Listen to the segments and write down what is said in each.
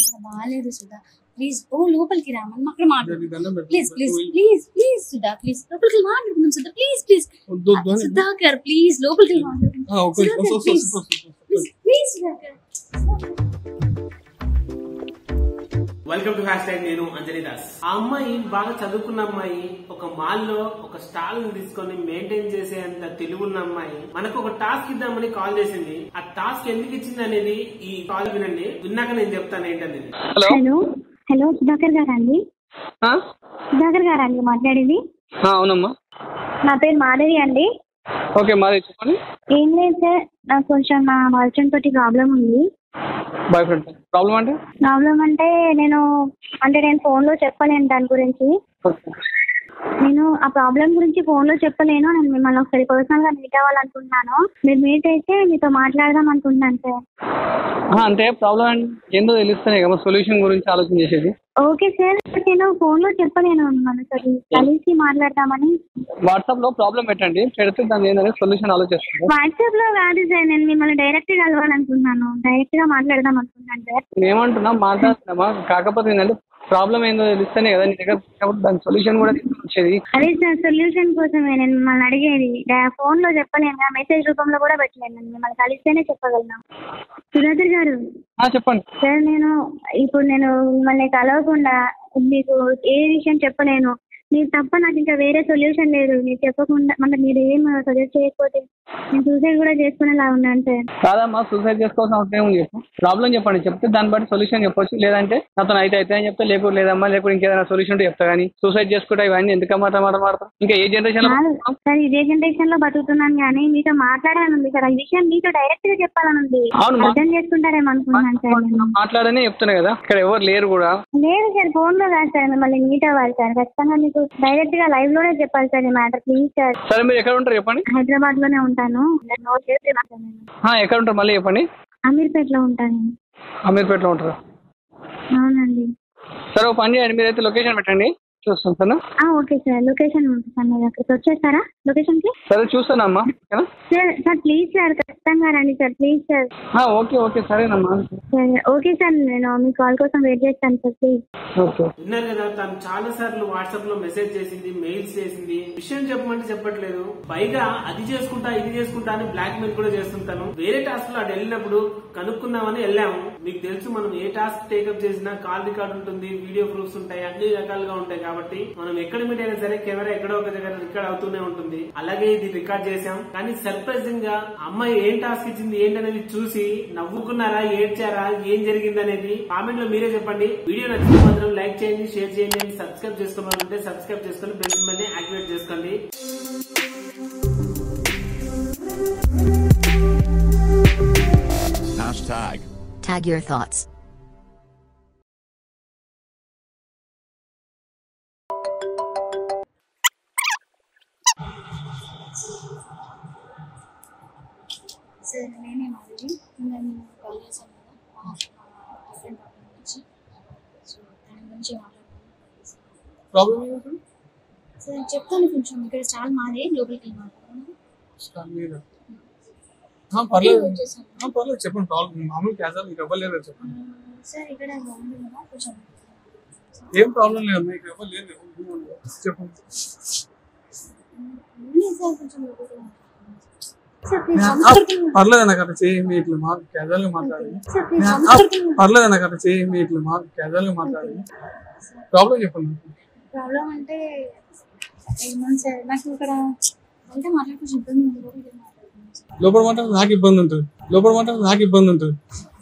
అసలు బాగాలేదు సుధా ప్లీజ్ ఓ లోపలికి రా మనం అక్కడ మాట్లాడు నీకు దండం పెడతా. ప్లీజ్ ప్లీజ్ నువ్వు ప్లీజ్ ప్లీజ్ సుధా ప్లీజ్ లోపలికి వెళ్ళి మాట్లాడుకుందాం సుధా ప్లీజ్ ప్లీజ్ వద్దు, వద్దు అని. సుధాకర్ ప్లీజ్ లోపలికి వెళ్ళి మాట్లాడుకుందాం ఆ, ఓకే, వస్తా, వస్తా, ప్లీజ్ వస్తా, వస్తా, వస్తా. Please please Sudhakar welcome to hashtag నేను అంజలి దాస్ ఆ అమ్మాయి బాగా చదువుకున్న అమ్మాయి ఒక మాల్ లో ఒక స్టాల్ తీసుకొని మెయింటైన్ చేసే అంత తెలివున్న అమ్మాయి మనకు ఒక టాస్క్ ఇద్దామని కాల్ చేసింది ఆ టాస్క్ ఎందుకు ఇచ్చింది అనేది ఈ కాల్ వినండి విన్నాక నేను చెప్తాను ఏంటనేది హలో హలో హలో సుధాకర్ గారా అండి ఆ? సుధాకర్ గారా అండి మాట్లాడేది ఆ, అవునమ్మా నా పేరు మాధవి అండి ఓకే మాది చెప్పండి ఏం లేదు సార్ నాకు కొంచెం నా బాయ్ ఫ్రెండ్ తోటి ప్రాబ్లం ఉంది బాయ్ ఫ్రెండ్ ప్రాబ్లం అంటే ప్రాబ్లం అంటే నేను అంటే నేను ఫోన్లో చెప్పలేను దాని గురించి ఓకే. నేను ఆ ప్రాబ్లం గురించి ఫోన్లో చెప్పలేను నేను మిమ్మల్ని ఒకసారి పర్సనల్గా మీట్ అవ్వాలనుకుంటున్నాను మీరు మీట్ అయితే మీతో మాట్లాడదాం అనుకుంటున్నాను సార్ ఆ, అంటే ప్రాబ్లం ఏందో తెలుస్తేనే కదా సొల్యూషన్ గురించి ఆలోచన చేసేది ఓకే సార్ నేను ఫోన్లో చెప్పలేను మిమ్మల్ని ఒకసారి కలిసి మాట్లాడదామని వాట్సాప్ లో ప్రాబ్లం పెట్టండి పెడితే దాని ఏంటనే సొల్యూషన్ ఆలోచిస్తాను వాట్సాప్లో కాదు సార్ నేను మిమ్మల్ని డైరెక్ట్ కలవాలనుకుంటున్నాను డైరెక్ట్గా మాట్లాడదాం అనుకుంటున్నాను సార్ నేను ఏమంటున్నా మాట్లాడుతున్నామా కాకపోతే ఏంటంటే ప్రాబ్లం ఏందో తెలిస్తేనే కదా నీ దగ్గర కాబట్టి దాని సొల్యూషన్ కూడా వచ్చేది అదే సార్ సొల్యూషన్ కోసమే నేను మిమ్మల్ని అడిగేది డా- ఫోన్లో చెప్పలేను మెసేజ్ రూపంలో కూడా పెట్టలేను నేను మిమ్మల్ని కలిస్తేనే చెప్పగలను సుధాకర్ గారు ఆ, చెప్పండి సార్ నేను ఇప్పుడు నేను మిమ్మల్ని కలవకుండా మీకు ఏ విషయం చెప్పలేను మీరు తప్ప నాకు ఇంకా వేరే సొల్యూషన్ లేదు మీరు చెప్పకుండా అంటే మీరు ఏం సజెస్ట్ చేయకపోతే నేను సూసైడ్ కూడా చేసుకునేలా ఉన్నాను సార్ కాదమ్మా సూసైడ్ చేసుకోవాల్సిన అవసరం ఏముంది చెప్పు ప్రాబ్లం చెప్పండి చెప్తే దాన్ని బట్టి సొల్యూషన్ చెప్పొచ్చు లేదంటే నాతో అయితే అయితే అని చెప్తే లేకపోతే లేదమ్మా లేకపోతే ఇంకేదైనా సొల్యూషన్ ఉంటే చెప్తా కానీ సూసైడ్ చేసుకుంటే ఇవన్నీ ఎందుకమ్మా మాట మాట్లాడతాం ఇంకా ఏ జనరేషన్ లో కాదు సార్ ఇదే జనరేషన్ లో బతుకుతున్నాను కానీ మీతో మాట్లాడాలని ఉంది సార్ ఆ విషయం మీతో డైరెక్ట్ గా చెప్పాలని ఉంది అవును, మా- అర్థం చేసుకుంటారేమో అనుకుంటున్నాను సార్ నేను మాట్లాడనే చెప్తున్నా కదా ఇక్కడ ఎవరు లేరు కూడా లేదు సార్ ఫోన్ లో కాదు సార్ మిమ్మల్ని మీట్ అవ్వాలి సార్ ఖచ్చితంగా మీకు డైరెక్ట్ గా లైవ్ లోనే చెప్పాలి సార్ ఈ మ్యాటర్ ప్లీజ్ సార్ సరే మీరు ఎక్కడ ఉంటారు చెప్పండి హైదరాబాద్ లోనే ఉంటాను నోట్ చేసి రాశాను నేను ఆ, ఎక్కడ ఉంటారు మళ్ళీ చెప్పండి అమీర్పేటలో ఉంటాను అమీర్పేటలో ఉంటారు అవునండి సరే ఒక పని చేయండి మీరైతే లొకేషన్ పెట్టండి చూస్తాను సరేనా ఆ, ఓకే సార్ లొకేషన్ ఉంటుంది సార్ మీరు అక్కడికి వచ్చేస్తారా లొకేషన్ కి సరే చూస్తానమ్మా ఓకేనా సార్ సార్ ప్లీజ్ సార్ ఖచ్చితంగా రండి సార్ ప్లీజ్ సార్ ఆ, ఓకే ఓకే సరేనమ్మా సరే ఓకే సార్ నేను మీ కాల్ కోసం వెయిట్ చేస్తాను సార్ ప్లీజ్ ఓకే విన్నారు కదా తను చాలా సార్లు వాట్సాప్ లో మెసేజ్ చేసింది మెయిల్స్ చేసింది విషయం చెప్పమంటే చెప్పట్లేదు పైగా అది చేసుకుంటా ఇది చేసుకుంటా అని బ్లాక్ మెయిల్ కూడా చేస్తుంటాను వేరే టాస్క్ లో అటు వెళ్ళినప్పుడు కనుక్కుందామని వెళ్ళాము మీకు తెలుసు మనం ఏ టాస్క్ టేకప్ చేసినా కాల్ రికార్డ్ ఉంటుంది వీడియో ప్రూఫ్స్ ఉంటాయి అన్ని రకాలుగా ఉంటాయి కాబట్టి మనం ఎక్కడ మీట్ అయినా సరే కెమెరా ఎక్కడో ఒక దగ్గర రికార్డ్ అవుతూనే ఉంటుంది అలాగే ఇది రికార్డ్ చేశాం కానీ సర్ప్రైజింగ్ గా అమ్మాయి ఏం టాస్క్ ఇచ్చింది ఏంటనేది చూసి నవ్వుకున్నారా ఏడ్చారా ఏం జరిగింది అనేది కామెంట్ లో మీరే చెప్పండి వీడియో నచ్చితే మాత్రం లైక్ చేయండి షేర్ చేయండి and సబ్స్క్రైబ్ చేసుకోవాలంటే సబ్స్క్రైబ్ చేసుకొని బెల్ సింబల్ ని యాక్టివేట్ చేసుకోండి Hashtag. Tag your thoughts. Sir నేనే మాధవి నేను కాల్ చేశాను కదా మా ఫ్రెండ్ నుంచి సో దాని గురించి మాట్లాడుతున్నాను ప్రాబ్లం ఏంటి సార్ చెప్తాను కొంచెం ఇక్కడ చాలా మాదే లోపలికి వెళ్ళి మాట్లాడుతున్నాను స్టార్ మీద. ఆ, పర్లేదు వచ్చేసాను ఆ, పర్లేదు చెప్పండి ప్రాబ్లం మామూలు క్యాజువల్ మీకు ఎవరు లేదు చెప్పండి సార్ ఇక్కడ బాగుంది కదా కొంచెం ఏం ప్రాబ్లం లేదు మీకు ఎవరు లేదు చెప్పండి ఉంది సార్ కొంచెం లోపలికి వెళ్ళి మాట్లాడుతున్నాను. సార్ ప్లీజ్ ఆ, సంస్కృతం పర్లేదు నాకు అట్లా చేయండి ఇట్లా మా క్యాజువల్ గా మాట్లాడండి సార్ ప్లీజ్ ఆ, సంస్కృతం పర్లేదు నాకు అట్లా చేయండి ఇట్లా మా క్యాజువల్ గా మాట్లాడండి ప్రాబ్లం చెప్పండి ప్రాబ్లం అంటే ఏమన్నా సార్ నాకు ఇక్కడ అంటే మాట్లాడుకుంటే ఇబ్బంది ఉంది లోపలికి వెళ్ళి మాట్లాడుతున్నాను సార్ లోపల మాట్లాడితే నాకు ఇబ్బంది ఉంటుంది లోపల మాట్లాడితే నాకు ఇబ్బంది ఉంటుంది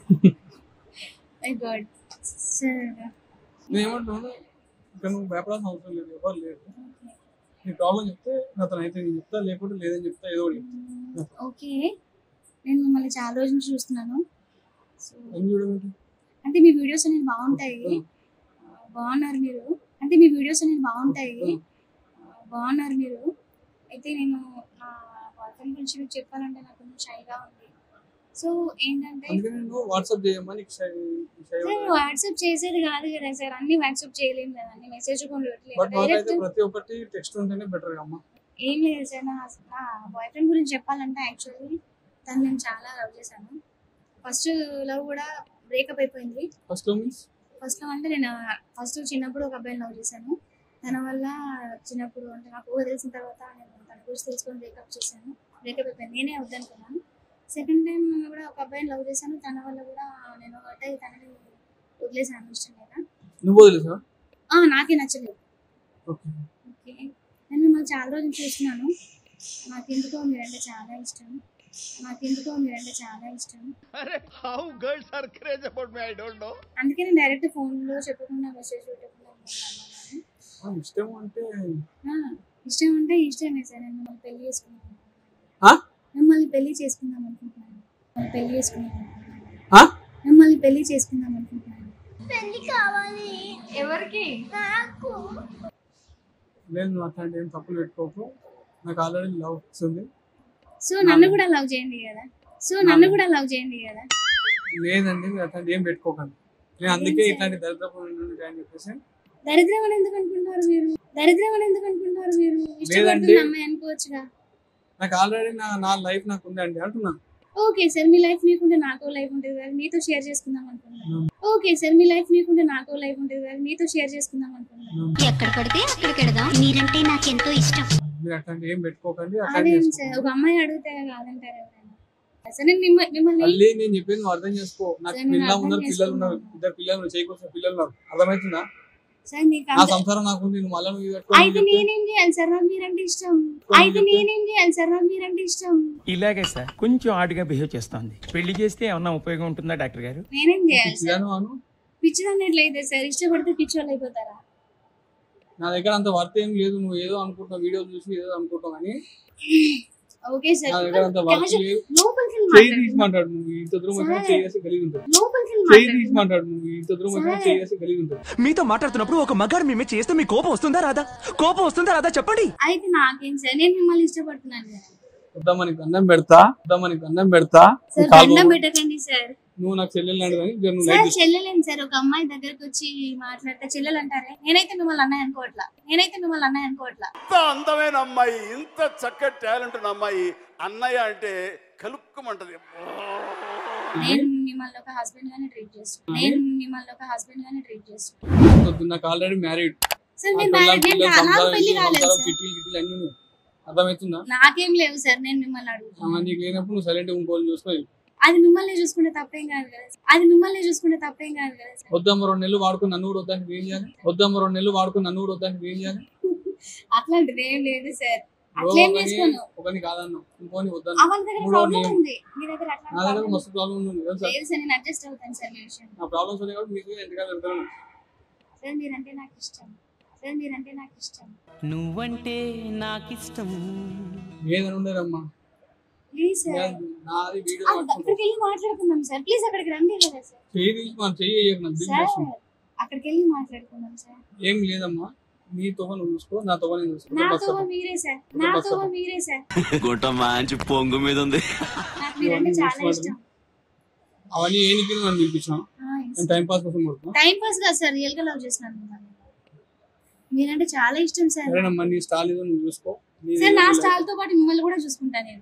మై గాడ్ సార్ నేను ఏమంటున్నాను ఇక్కడ నువ్వు భయపడాల్సిన అవసరం లేదు ఎవరు లేదు నీ ప్రాబ్లం చెప్తే అతను అయితే నేను చెప్తా లేకపోతే లేదని చెప్తా ఏదో ఒకటి చెప్తా. ఓకే నేను మిమ్మల్ని చాలా రోజుల నుంచి చూస్తున్నాను సో ఏం చూడమంటే అంటే మీ వీడియోస్ అనేవి బాగుంటాయి బాగున్నారు మీరు అంటే మీ వీడియోస్ అనేవి బాగుంటాయి బాగున్నారు మీరు అయితే నేను నా బాయ్ ఫ్రెండ్ గురించి మీకు చెప్పాలంటే నాకు కొంచెం షైగా ఉంది సో ఏంటంటే అందుకని నేను వాట్సాప్ చేయమ్మా నీకు షై షై సార్ వాట్సాప్ చేసేది కాదు కదా సార్ అన్ని వాట్సాప్ చేయలేము కదా అన్ని మెసేజ్ బట్ డైరెక్ట్ నాకైతే ప్రతి ఒక్కటి టెక్స్ట్ ఉంటేనే బెటర్ అమ్మా ఏం లేదు సార్ నా నా బాయ్ ఫ్రెండ్ గురించి చెప్పాలంటే యాక్చువల్లీ తను నేను చాలా లవ్ చేశాను ఫస్ట్ లవ్ కూడా బ్రేకప్ అయిపోయింది ఫస్ట్ మీన్స్ ఫస్ట్ లో అంటే నేను ఫస్ట్ చిన్నప్పుడు ఒక అబ్బాయిని లవ్ చేశాను తన వల్ల చిన్నప్పుడు అంటే నాకు ఊహ తెలిసిన తర్వాత నేను తన గురించి తెలుసుకొని బ్రేకప్ చేశాను బ్రేకప్ అయిపోయింది నేనే వద్దనుకున్నాను సెకండ్ టైం కూడా ఒక అబ్బాయిని లవ్ చేశాను తన వల్ల కూడా నేను హర్ట్ అయ్యి తనని వదిలేసాను ఇష్టం లేదా నువ్వు వదిలేసా ఆ, నాకే నచ్చలేదు ఓకే ఓకే నేను మిమ్మల్ని చాలా రోజులు చూస్తున్నాను నాకెందుకో మీరంటే చాలా ఇష్టం నాకెందుకో మీరంటే చాలా ఇష్టం How girls are crazy about me, I don't know. అందుకే నేను డైరెక్ట్ ఫోన్లో చెప్పకుండా మెసేజ్ పెట్టకుండా ఉన్నాను. ఆ, ఇష్టం అంటే ఆ, ఇష్టం అంటే ఇష్టమే సార్ నేను మిమ్మల్ని పెళ్లి చేసుకుందాం ఆ? మిమ్మల్ని పెళ్లి చేసుకుందాం అనుకుంటున్నాను మిమ్మల్ని పెళ్లి చేసుకుందాం అనుకుంటున్నాను ఆ? మిమ్మల్ని పెళ్లి చేసుకుందాం అనుకుంటున్నాను ఎవరికి లేదు నువ్వు అట్లాంటి ఏం తప్పులు పెట్టుకోకు నాకు ఆల్రెడీ లవ్ వస్తుంది సో నన్ను కూడా లవ్ చేయండి కదా సో నన్ను కూడా లవ్ చేయండి కదా లేదండి మీరు అట్లాంటి ఏం పెట్టుకోకండి నేను అందుకే ఇట్లాంటి దరిద్రపు నుండి అని చెప్పేసి దరిద్రం అని ఎందుకు అనుకుంటున్నారు మీరు దరిద్రం అని ఎందుకు అనుకుంటున్నారు మీరు ఇష్టపడుతున్న లేదండి. అమ్మాయి అనుకోవచ్చుగా నాకు ఆల్రెడీ నా నా లైఫ్ నాకు ఉంది అండి అంటున్నా ఓకే సార్ మీ లైఫ్ మీకుంటే నాకో లైఫ్ ఉంటుంది కదా మీతో షేర్ చేసుకుందాం అనుకున్నాను ఓకే సార్ మీ లైఫ్ మీకుంటే నాకో లైఫ్ ఉంటుంది కదా మీతో షేర్ చేసుకుందాం అనుకున్నాను ఎక్కడ పడితే అక్కడికి వెడదాం మీరంటే నాకెంతో ఇష్టం మీరు అట్లాంటి ఏం పెట్టుకోకండి అట్లాంటి అదేం చేసుకోండి. సార్ ఒక అమ్మాయి అడిగితే కాదంటారు ఎవరైనా సార్ నేను మిమ్మ- మిమ్మల్ని మళ్ళీ నేను చెప్పేది నువ్వు అర్థం చేసుకో నాకు సరే, నేను పిల్ల అర్థం ఉన్నారు పిల్లలు ఉన్నారు చేసుకున్నాను. ఇద్దరు పిల్లలు ఉన్నారు చేయకొచ్చిన పిల్లలు ఉన్నారు అర్థమవుతుందా సార్ నీకు నా అంత- సంసారం నాకు ఉంది నువ్వు మళ్ళీ నువ్వు ఇది పెట్టుకొని అయితే చెప్తే నేనేం చేయాలి సార్ నాకు మీరంటే ఇష్టం అయితే నేనేం చేయాలి సార్ నాకు మీరంటే ఇష్టం ఇలాగే సార్ కొంచెం ఆడుగా బిహేవ్ చేస్తోంది పెళ్లి చేస్తే ఏమన్నా ఉపయోగం ఉంటుందా డాక్టర్ గారు నేనేం చేయాలి సార్ పిచ్చిదాను అను పిచ్చి అన్నట్లయితే సార్ ఇష్టపడితే పిచ్చి వాళ్ళు అయిపోతారా నా దగ్గర అంత వర్త్ ఏం లేదు నువ్వు ఏదో అనుకుంటున్నావు వీడియో చూసి ఏదో అనుకుంటావు కానీ ఓకే సార్ నా దగ్గర అంత వర్త్ క్యాజువల్- లేదు లోపలికి వెళ్ళి చేయి మాట్లాడండి. తీసి మాట్లాడు నువ్వు ఇంత దూరం వచ్చినా సరే. చేసి కలిగి ఉంటుంది లోపలికి వెళ్ళి చేయి మాట్లాడండి. తీసి మాట్లాడు నువ్వు ఇంత దూరం వచ్చినా సరే. చేసి కలిగి ఉంటుంది మీతో మాట్లాడుతున్నప్పుడు ఒక మగాడు మీ మీద చేస్తే మీ కోపం వస్తుందా రాదా కోపం వస్తుందా రాదా చెప్పండి అయితే నాకేం సార్ నేను మిమ్మల్ని ఇష్టపడుతున్నాను కదా వద్దామా నీకు అన్నం పెడతా వద్దామా నీకు అన్నం పెడతా సార్ నీ కాలు దండం మొక్కు. పెట్టకండి సార్ నువ్వు నాకు చెల్లెలు లాంటిది కానీ జర నువ్వు సార్ లైట్ తీసుకో. చెల్లెలేను సార్ ఒక అమ్మాయి దగ్గరకు వచ్చి మాట్లాడితే చెల్లెలు అంటారే నేనైతే మిమ్మల్ని అన్నయ్య అనుకోవట్లా నేనైతే మిమ్మల్ని అన్నయ్య అనుకోవట్లా ఇంత అందమైన అమ్మాయి ఇంత చక్కటి టాలెంట్ ఉన్న అమ్మాయి అన్నయ్య అంటే కలుక్కుమంటది నేను మిమ్మల్ని ఒక హస్బెండ్ గానే ట్రీట్ చేస్తాను నేను మిమ్మల్ని ఒక హస్బెండ్ గానే ట్రీట్ చేస్తాను వద్దు, నాకు ఆల్రెడీ మ్యారీడ్ సార్ మీరు మ్యారేజ్ నేను కా- నాకు పెళ్లి కాలేదు సార్ కిటీలు కిటీలు అన్ని ఉన్నాయి అర్థమవుతుందా నాకేం లేవు సార్ నేను మిమ్మల్ని అడుగుతాను ఆమె నీకు లేనప్పుడు నువ్వు సైలెంట్ ఇంకోళ్ళు చూసుకోవాలి అది మిమ్మల్ని చూసుకుంటే తప్పేం కాదు కదా సార్. అది మిమ్మల్ని చూసుకుంటే తప్పేం కాదు కదా సార్ వద్దమ్మ రెండు నెలలు వాడుకుని నన్ను కూడా వద్దానికి ఏం చేయాలి వద్దమ్మ రెండు నెలలు వాడుకుని నన్ను కూడా వద్దానికి ఏం చేయాలి అట్లాంటిది ఏం లేదు సార్ ఓ అట్లేం ఒకని చేసుకోను ఒకని కాదన్నావు ఇంకోని ఆ వద్దాను వాళ్ళ దగ్గర మూడో ప్రాబ్లం నేను. ఉంది మీ దగ్గర అట్లా నా దగ్గర మస్తు ప్రాబ్లం ఉంది తెలుసా లేదు సార్ నేను అడ్జస్ట్ అవుతాను సార్ మీ విషయం నా ప్రాబ్లమ్స్ ఉన్నాయి కాబట్టి మీకు ఎంతకాలం వెళ్తాను సార్ మీరంటే నాకు ఇష్టం సార్ మీరంటే నాకు ఇష్టం నువ్వంటే నాకిష్టం ఏదని ఉండరమ్మా ప్లీజ్ సార్ నాది వీడియో ఆ, అక్కడికి వెళ్ళి మాట్లాడుకుందాం సార్ ప్లీజ్ అక్కడికి రండి కదా సార్ చేయి తీసి మనం చెయ్యి వేయకు నాకు సార్ బిజినెస్ అక్కడికి వెళ్ళి మాట్లాడుకుందాం సార్ ఏం లేదమ్మా నీ తొగ నువ్వు చూసుకో నా తొగ నేను చూసుకో బస్ నాతో స్టాప్. మీరే సార్ బస్ నాతో స్టాప్. మీరే సార్ గుంట మంచి పొంగు మీద ఉంది నాకు మీరంటే చాలా ఇష్టం అవన్నీ ఏ నీకు నన్ను పిలిపించాను నేను టైం పాస్ కోసం కొడుతున్నా టైం పాస్ కాదు సార్ రియల్ గా లవ్ చేస్తున్నాను మిమ్మల్ని. మీరంటే చాలా ఇష్టం సార్ సరేనమ్మా నీ స్టాల్ ఏదో నువ్వు చూసుకో నీది సార్ నా ఏదో స్టాల్ తో పాటు మిమ్మల్ని కూడా చూసుకుంటా నేను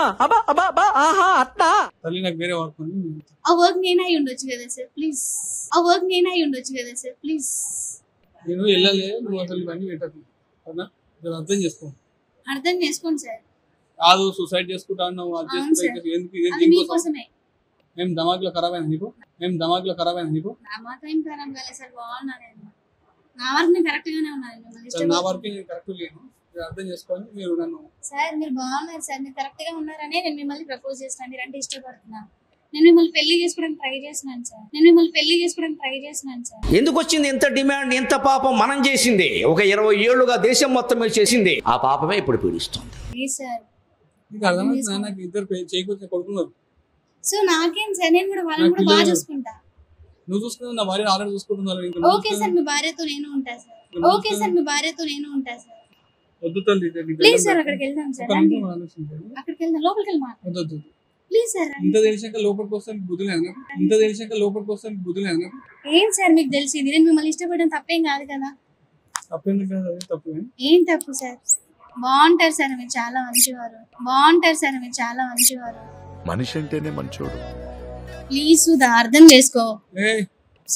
తల్లి నాకు వేరే వర్క్ ఉంది ఆ వర్క్ నేనే అయి ఉండొచ్చు కదా సార్ ప్లీజ్ ఆ వర్క్ నేనే అయి ఉండొచ్చు కదా సార్ ప్లీజ్ నేను వెళ్ళలే నువ్వు అసలు ఇవన్నీ పెట్టకు అవునా జర అర్థం చేసుకో అర్థం చేసుకోండి సార్ కాదు సూసైడ్ చేసుకుంటా అన్నావు అది అవును చేసుకుంటా సార్. ఇది ఎందుకు ఇది అది దీనికోసం మీకోసమే మేము దమాగ్లో ఖరాబ్ అయినా నీకు మేము దమాగ్లో ఖరాబ్ అయినా నీకు నా మాట ఏం ఖరాబ్ కాలేదు సార్ బాగున్నా నేను నా వరకు నేను కరెక్ట్ గానే ఉన్నాను మిమ్మల్ని సరే, నా ఇష్టం వరకు నేను కరెక్ట్ లేను మీరు అర్థం చేసుకొని మీరు నన్ను సార్ మీరు బాగున్నారు సార్ మీరు కరెక్ట్ గా ఉన్నారనే నేను మిమ్మల్ని ప్రపోజ్ చేస్తున్నాను మీరు అంటే ఇష్టపడుతున్నా నేను మిమ్మల్ని పెళ్లి చేసుకోవడానికి ట్రై చేస్తున్నాను సార్ నేను మిమ్మల్ని పెళ్లి చేసుకోవడానికి ట్రై చేస్తున్నాను సార్ ఎందుకు వచ్చింది ఎంత డిమాండ్ ఎంత పాపం మనం చేసింది ఒక ఇరవై ఏళ్లుగా దేశం మొత్తం మీద చేసింది ఆ పాపమే ఇప్పుడు పీడిస్తుంది ప్లీజ్ సార్ నీకు అర్థమవుతుందా నాకు ఇద్దరు పే- చేయకొచ్చిన కొడుకున్నారు సో నాకేం సార్ నేను కూడా వాళ్ళని కూడా బాగా చూసుకుంటా నువ్వు చూసుకున్నావు నా భార్య ఆల్రెడీ చూసుకుంటున్నారు ఇంకా ఓకే సార్ మీ భార్యతో నేను ఉంటా సార్ ఓకే సార్ మీ భార్యతో నేను ఉంటా సార్ వద్దు తల్లి ఇది నీకు ప్లీజ్ దండం సార్ పెడతా. అక్కడికి వెళ్దాం సార్ ఒక రండి నిమిషం ఆలోచించండి. అక్కడికి వెళ్దాం లోపలికి వెళ్ళి మాట్లాడు వద్దు వద్దు వద్దు. ప్లీజ్ సార్ రండి. ఇంత తెలిసాక లోపలికి వస్తే నీకు బుద్ధి లేదు నాకు ఇంత తెలిసాక లోపలికి వస్తే నీకు బుద్ధి లేదు నాకు ఏం సార్ మీకు తెలిసింది నేను మిమ్మల్ని ఇష్టపడడం తప్పేం కాదు కదా తప్పేందుకు కాదు అది తప్పు కానీ ఏం తప్పు సార్ బాగుంటారు సార్ మీరు చాలా మంచివారు బాగుంటారు సార్ మీరు చాలా మంచివారు మనిషి అంటేనే మంచోడు ప్లీజ్ సుధా అర్థం చేసుకో ఏ సు-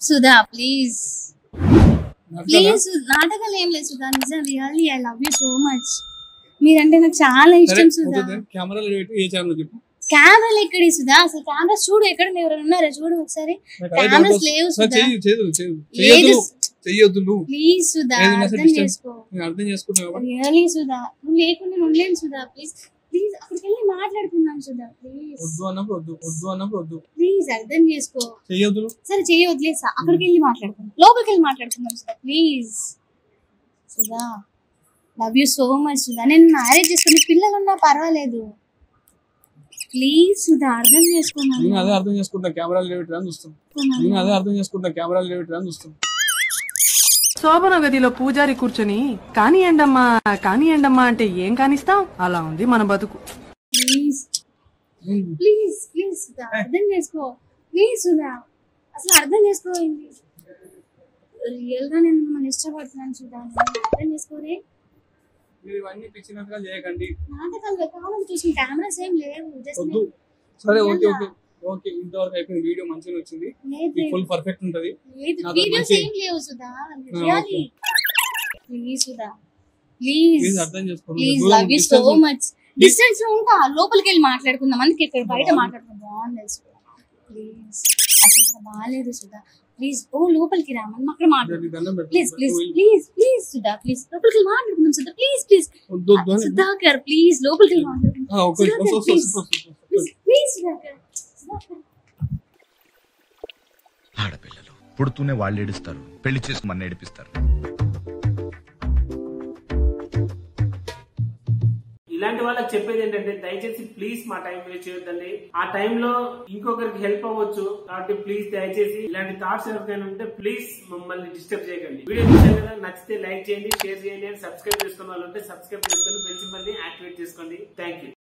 సుధా ప్లీజ్ ప్లీజ్ నాటకాలు ఏం లేదు సుధా నిజం really I love you so much మీరంటే నాకు చాలా ఇష్టం సుధా కెమెరాలో పెట్టి ఏ ఛానల్ చెప్పు కెమెరాలు ఎక్కడి సుధా అసలు కెమెరాస్ చూడు ఎక్కడ ఎవరైనా ఉన్నారా చూడు ఒకసారి నాకు అదే కెమెరాస్ doubt లేవు వస్తుంది. సుధా చెయ్యి చేయదు చేయదు లేదు. చెయ్యొద్దు చెయ్యొద్దు నువ్వు ప్లీజ్ సుధా ఏదైనా సరే అర్థం distance- చేసుకో నేను అర్థం చేసుకుంటున్నా కాబట్టి రియల్లీ సుధా నువ్వు లేకుండా నేను ఉండలేను సుధా ప్లీజ్ ప్లీజ్ అక్కడికి వెళ్ళి మాట్లాడుకుందాం సుధా ప్లీజ్ వద్దు అన్నప్పుడు వద్దు వద్దు అన్నప్పుడు వద్దు ప్లీజ్ అర్థం చేసుకో చెయ్యొద్దు సరే చెయ్యి వదిలేసా అక్కడికి వెళ్ళి మాట్లాడుకుందాం లోపలికి వెళ్ళి మాట్లాడుకుందాం Sudha please Sudha love you so much Sudha నేను మ్యారేజ్ చేసుకుని పిల్లలు ఉన్నా పర్వాలేదు ప్లీజ్ సుధా అర్థం చేసుకో నన్ను. నేను అదే అర్థం చేసుకుంటున్నా కెమెరాలు లేవిట్రా అని చూస్తాను నేను అదే అర్థం చేసుకుంటున్నా కెమెరాలు లేవిట్రా అని చూస్తాను శోభన గదిలో పూజారి కూర్చొని కానియండమ్మా కానియండమ్మా అంటే ఏం కానిస్తాం అలా ఉంది మన బతుకు ప్లీజ్ ప్లీజ్ ప్లీజ్ సుధా అర్థం చేసుకో ప్లీజ్ సుధా అసలు అర్థం చేసుకోయింది రియల్ గా నేను మిమ్మల్ని ఇష్టపడుతున్నాను సుధా అర్థం చేసుకోరే మీరు ఇవన్నీ పిచ్చినట్టుగా చేయకండి నాటకాలు కావాలని చూసిన కెమెరాస్ ఏం లేవు జస్ట్ వద్దు సరే ఓకే ఓకే ఓకే ఇంతవరకు అయిపోయింది వీడియో మంచిగా వచ్చింది లేదు ఫుల్ పర్ఫెక్ట్ ఉంటది లేదు నాతో వీడియోస్ మంచి- ఏం లేవు సుధా ఆ, really please Sudha please please అర్థం చేసుకోండి ప్లీజ్ దూరం లవ్ యూ సో distance ఉంది. మచ్ డిస్టెన్స్ లో ఉంటా లోపలికి వెళ్ళి మాట్లాడుకుందాం అందుకే ఇక్కడ బయట మాట్లాడుకుందాం బాగుంది ప్లీజ్ అసలు ఇక్కడ బాగాలేదు సుధా ప్లీజ్ ఓ లోపలికి రా మనం అక్కడ మాట్లాడుకుందాం నీకు దండం పెడతాను. ప్లీజ్ ప్లీజ్ నువ్వు ప్లీజ్ ప్లీజ్ సుధా ప్లీజ్ లోపలికి వెళ్ళి మాట్లాడుకుందాం సుధా ప్లీజ్ ప్లీజ్ వద్దు వద్దు అని సుధాకర్ ప్లీజ్ లోపలికి వెళ్ళి మాట్లాడుకుందాం ఆ, ఒక్క నిమిషం. వస్తా, వస్తా, వస్తా, వస్తా, వస్తా. ప్లీజ్ ప్లీజ్ సుధాకర్ సుధాకర్ ఆడపిల్లలు పుడుతూనే వాళ్ళు ఏడుస్తారు పెళ్లి చేసుకుని ఏడిపిస్తారు ఇలాంటి వాళ్ళకి చెప్పేది ఏంటంటే దయచేసి ప్లీజ్ మా టైం వేస్ట్ చేయొద్దండి ఆ టైంలో ఇంకొకరికి హెల్ప్ అవ్వచ్చు కాబట్టి ప్లీజ్ దయచేసి ఇలాంటి థాట్స్ ఎవరికైనా ఉంటే ప్లీజ్ మమ్మల్ని డిస్టర్బ్ చేయకండి వీడియో చూసారు కదా నచ్చితే లైక్ చేయండి షేర్ చేయండి సబ్స్క్రైబ్ చేసుకున్న వాళ్ళు ఉంటే సబ్స్క్రైబ్ చేసుకొని బెల్ సింబల్ ని యాక్టివేట్ చేసుకోండి థ్యాంక్ యూ